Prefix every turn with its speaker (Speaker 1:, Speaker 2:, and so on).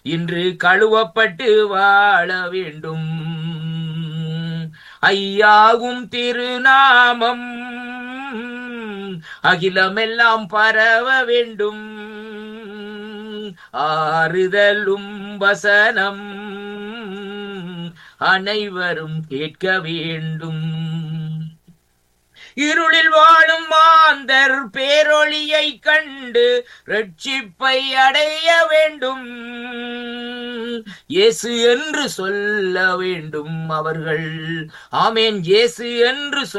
Speaker 1: இன்று கழுவப்பட்டு வாழ வேண்டும் ஐயாகும் திருநாமம் அகிலமெல்லாம் பரவ வேண்டும் ஆறுதலும் வசனம் அனைவரும் கேட்க வேண்டும் இருளில் வாழும் மாந்தர் பேரொளியை கண்டு ரட்சிப்பை அடைய வேண்டும் இயேசு என்று சொல்ல வேண்டும் அவர்கள் ஆமேன் இயேசு என்று